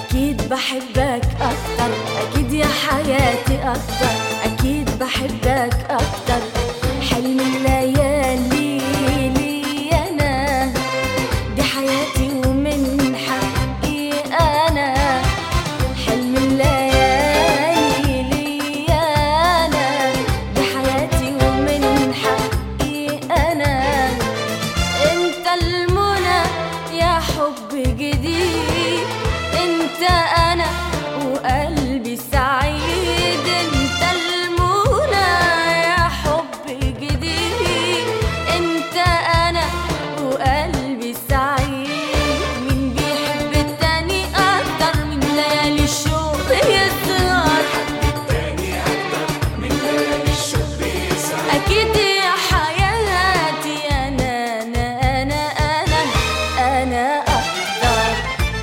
أكيد بحبك أكتر أكيد يا حياتي أكتر أكيد بحبك أكتر حلم الليالي لي أنا دي حياتي ومن حقي أنا حلم الليالي لي أنا دي حياتي ومن حقي أنا انت المنى يا حب جديد انت انا وقلبي سعيد انت المنى يا حب جديد انت انا وقلبي سعيد مين بيحب التاني اكتر من ليالي الشوق يسهر أكيد يا حياتي أنا أنا أنا أنا أنا أقدر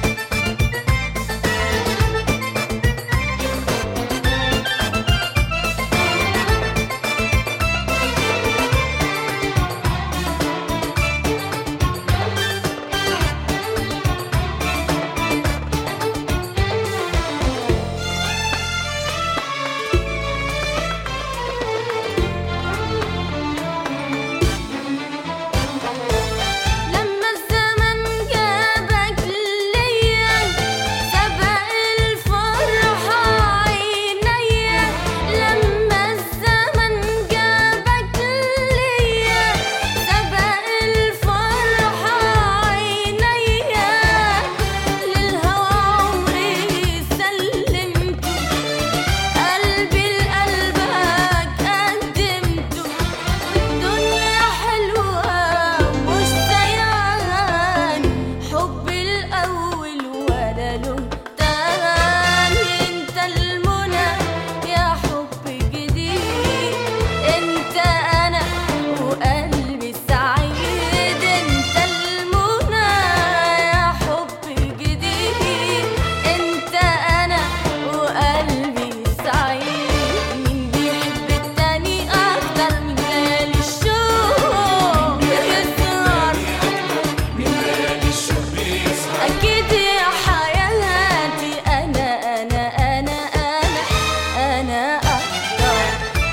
لما الزمن جابك ليا سبق الفرحة عينيا لما الزمن جابك ليا سبق الفرحة عينيا للهوى عمري سلمته قلبي لقلبك قدمته الدنيا حلوة مش سيان حب الأول ولا له تاني انت المنى يا حب جديد انت أنا وقلبي سعيد انت المنى يا حب جديد انت أنا وقلبي سعيد مين بيحب التاني أكتر من ليالي الشوق يسهر أكيد يا حياتي أنا أنا أنا أنا أنا أقدر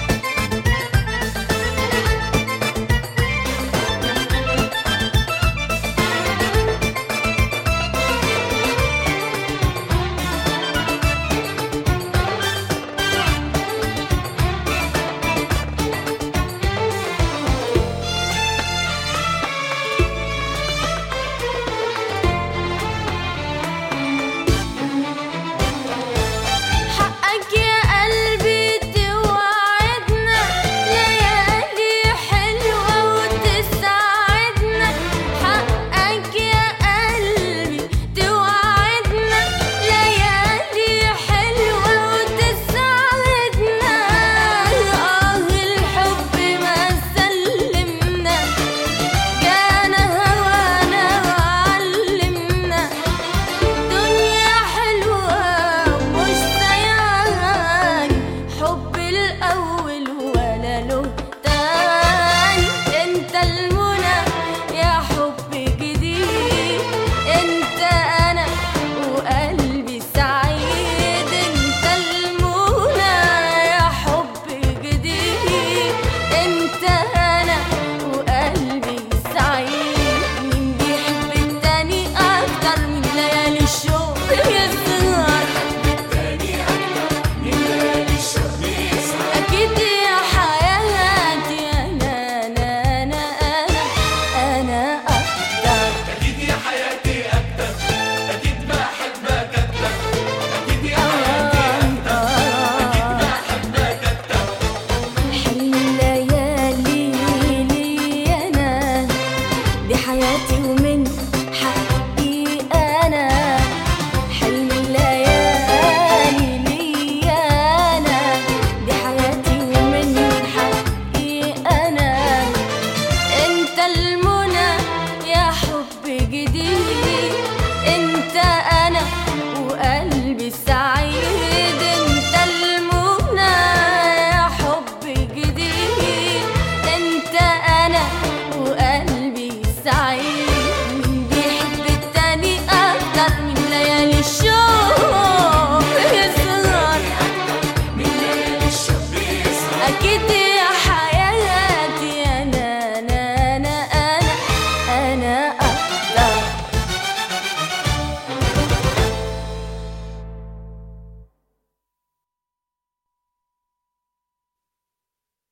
حقك يا قلبي توعدنا ليالي حلوة وتسعدنا حقك يا قلبي توعدنا ليالي حلوة وتسعدنا آه الحب ما سلمنا جانا هوانا وعلمنا دنيا حلوة مش سيان حب الأول ولا له تاني انت المنى يا حب جديد انت أنا وقلبي سعيد انت المنى يا حب جديد انت أنا وقلبي سعيد مين بيحب التاني أكتر من ليالي الشوق يسهر أكيد يا حياتي أنا أنا أنا أنا أنا أقدر أكيد يا حياتي أكتر أكيد بحبك أكتر أكيد يا حياتي أكتر أكيد بحبك أكتر حلم الليالي لي أنا دي حياتي ومن حقي أنا حلم الليالي لي أنا دي حياتي ومن حقي أنا انت المنى يا حب جديد انت انا وقلبي سعيد انت المنى يا حب جديد انت انا